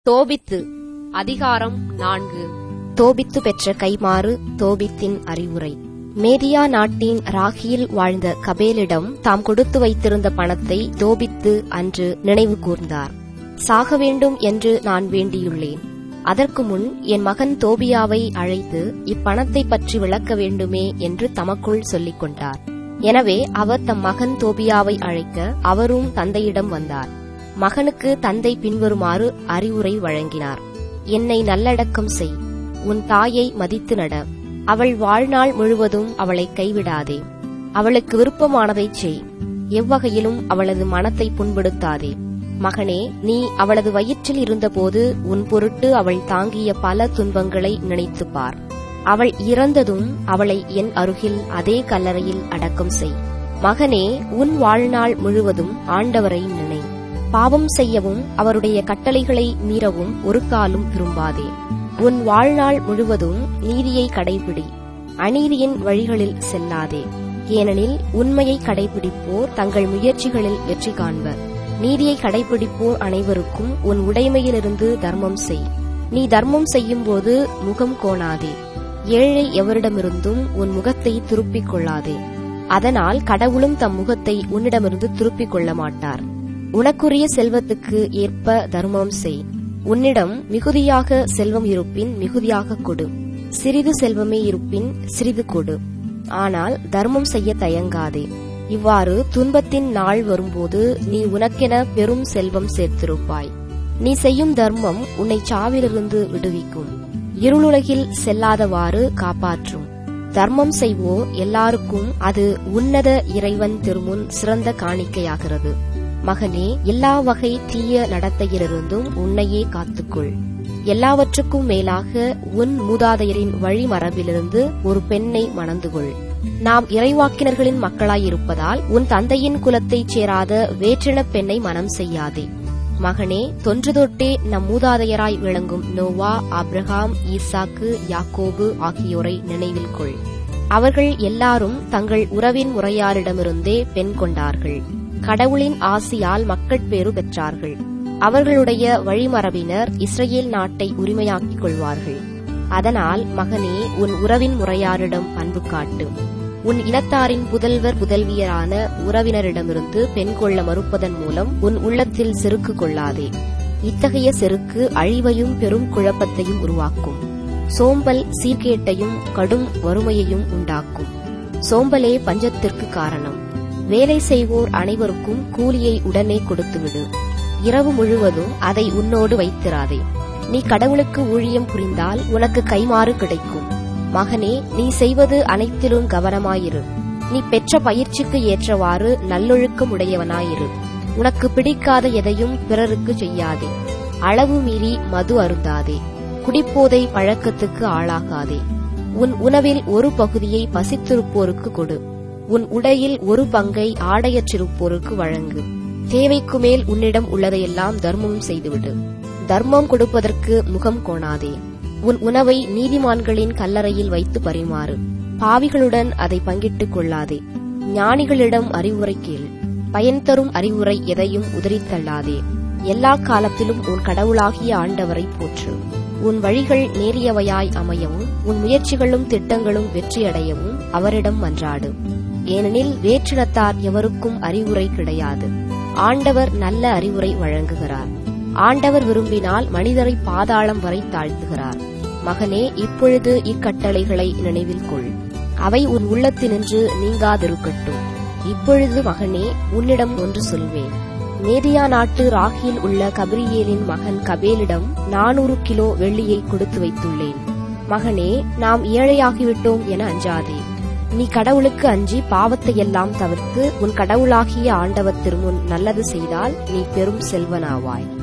தோபித்து அதிகாரம் நான்கு தோபித்து பெற்ற கைமாறு தோபித்தின் அறிவுரை மேதியா நாட்டின் ராகியில் வாழ்ந்த கபேலிடம் தாம் கொடுத்து வைத்திருந்த பணத்தை தோபித்து அன்று நினைவு கூர்ந்தார் சாக வேண்டும் என்று நான் வேண்டியுள்ளேன் அதற்கு முன் என் மகன் தோபியாவை அழைத்து இப்பணத்தை பற்றி விளக்க வேண்டுமே என்று தமக்குள் சொல்லிக் கொண்டார் எனவே அவர் தம் மகன் தோபியாவை அழைக்க அவரும் தந்தையிடம் வந்தார் மகனுக்கு தந்தை பின்வருமாறு அறிவுரை வழங்கினார் என்னை நல்லடக்கம் செய் உன் தாயை மதித்து நட அவள் வாழ்நாள் முழுவதும் அவளை கைவிடாதே அவளுக்கு விருப்பமானதைச் செய் எவ்வகையிலும் அவளது மனத்தை புண்படுத்தாதே மகனே நீ அவளது வயிற்றில் இருந்தபோது உன் பொருட்டு அவள் தாங்கிய பல துன்பங்களை நினைத்துப் பார் அவள் இறந்ததும் அவளை என் அருகில் அதே கல்லறையில் அடக்கம் செய் மகனே உன் வாழ்நாள் முழுவதும் ஆண்டவரை நினை பாவம் செய்யவும் அவருடைய கட்டளைகளை மீறவும் ஒரு காலும் விரும்பாதே உன் வாழ்நாள் முழுவதும் நீதியை கடைபிடி அநீதியின் வழிகளில் செல்லாதே ஏனெனில் உண்மையை கடைபிடிப்போர் தங்கள் முயற்சிகளில் வெற்றி காண்பர் நீதியை கடைபிடிப்போர் அனைவருக்கும் உன் உடைமையிலிருந்து தர்மம் செய் நீ தர்மம் செய்யும்போது முகம் கோணாதே ஏழை எவரிடமிருந்தும் உன் முகத்தை திருப்பிக் கொள்ளாதே அதனால் கடவுளும் தம் முகத்தை உன்னிடமிருந்து திருப்பிக் கொள்ள மாட்டார் உனக்குரிய செல்வத்துக்கு ஏற்ப தர்மம் செய் உன்னிடம் மிகுதியாக செல்வம் இருப்பின் மிகுதியாக கொடு சிறிது செல்வமே இருப்பின் சிறிது கொடு ஆனால் தர்மம் செய்ய தயங்காதே இவ்வாறு துன்பத்தின் நாள் வரும்போது நீ உனக்கென பெரும் செல்வம் சேர்த்திருப்பாய் நீ செய்யும் தர்மம் உன்னை சாவிலிருந்து விடுவிக்கும் இருளுலகில் செல்லாதவாறு காப்பாற்றும் தர்மம் செய்வோர் எல்லாருக்கும் அது உன்னத இறைவன் திருமுன் சிறந்த காணிக்கையாகிறது மகனே எல்லா வகை தீய நடத்தையிலிருந்தும் உன்னையே காத்துக்கொள் எல்லாவற்றுக்கும் மேலாக உன் மூதாதையரின் வழிமரபிலிருந்து ஒரு பெண்ணை மணந்து கொள் நாம் இறைவாக்கினர்களின் மக்களாயிருப்பதால் உன் தந்தையின் குலத்தைச் சேராத வேற்றின பெண்ணை மனம் செய்யாதே மகனே தொன்று தொட்டே நம் மூதாதையராய் விளங்கும் நோவா அப்ரஹாம் ஈசாக்கு யாக்கோபு ஆகியோரை நினைவில் கொள் அவர்கள் எல்லாரும் தங்கள் உறவின் முறையாரிடமிருந்தே பெண் கொண்டார்கள் கடவுளின் ஆசியால் மக்கட்பேறு பெற்றார்கள் அவர்களுடைய வழிமரபினர் இஸ்ரேல் நாட்டை உரிமையாக்கிக் கொள்வார்கள் அதனால் மகனே உன் உறவின் முறையாரிடம் அன்பு காட்டு உன் இனத்தாரின் புதல்வர் புதல்வியரான உறவினரிடமிருந்து பெண் கொள்ள மறுப்பதன் மூலம் உன் உள்ளத்தில் செருக்கு கொள்ளாதே இத்தகைய செருக்கு அழிவையும் பெரும் குழப்பத்தையும் உருவாக்கும் சோம்பல் சீர்கேட்டையும் கடும் வறுமையையும் உண்டாக்கும் சோம்பலே பஞ்சத்திற்கு காரணம் வேலை செய்வோர் அனைவருக்கும் கூலியை உடனே கொடுத்துவிடு இரவு முழுவதும் அதை உன்னோடு வைத்திராதே நீ கடவுளுக்கு ஊழியம் புரிந்தால் உனக்கு கைமாறு கிடைக்கும் மகனே நீ செய்வது அனைத்திலும் கவனமாயிரு நீ பெற்ற பயிற்சிக்கு ஏற்றவாறு நல்லொழுக்கம் உடையவனாயிரு உனக்கு பிடிக்காத எதையும் பிறருக்கு செய்யாதே அளவு மீறி மது அருந்தாதே குடிப்போதை பழக்கத்துக்கு ஆளாகாதே உன் உணவில் ஒரு பகுதியை பசித்திருப்போருக்கு கொடு உன் உடையில் ஒரு பங்கை ஆடையற்றிருப்போருக்கு வழங்கு தேவைக்கு மேல் உன்னிடம் உள்ளதையெல்லாம் தர்மம் செய்துவிடு தர்மம் கொடுப்பதற்கு முகம் கோணாதே உன் உணவை நீதிமான்களின் கல்லறையில் வைத்து பரிமாறு பாவிகளுடன் அதை பங்கிட்டுக் கொள்ளாதே ஞானிகளிடம் அறிவுரை கேள் பயன் தரும் அறிவுரை எதையும் உதறித்தள்ளாதே எல்லா காலத்திலும் உன் கடவுளாகிய ஆண்டவரை போற்று உன் வழிகள் நேரியவையாய் அமையவும் உன் முயற்சிகளும் திட்டங்களும் வெற்றியடையவும் அவரிடம் மன்றாடு ஏனெனில் வேற்றினத்தார் எவருக்கும் அறிவுரை கிடையாது ஆண்டவர் நல்ல அறிவுரை வழங்குகிறார் ஆண்டவர் விரும்பினால் மனிதரை பாதாளம் வரை தாழ்த்துகிறார் மகனே இப்பொழுது இக்கட்டளைகளை நினைவில் கொள் அவை உன் உள்ளத்தினின்று நீங்காதிருக்கட்டும் இப்பொழுது மகனே உன்னிடம் ஒன்று சொல்வேன் மேதியா நாட்டு ராகியில் உள்ள கபிரியேலின் மகன் கபேலிடம் நானூறு கிலோ வெள்ளியை கொடுத்து வைத்துள்ளேன் மகனே நாம் ஏழையாகிவிட்டோம் என அஞ்சாதே நீ கடவுளுக்கு அஞ்சி பாவத்தையெல்லாம் தவிர்த்து உன் கடவுளாகிய ஆண்டவர் திருமுன் நல்லது செய்தால் நீ பெரும் செல்வனாவாய்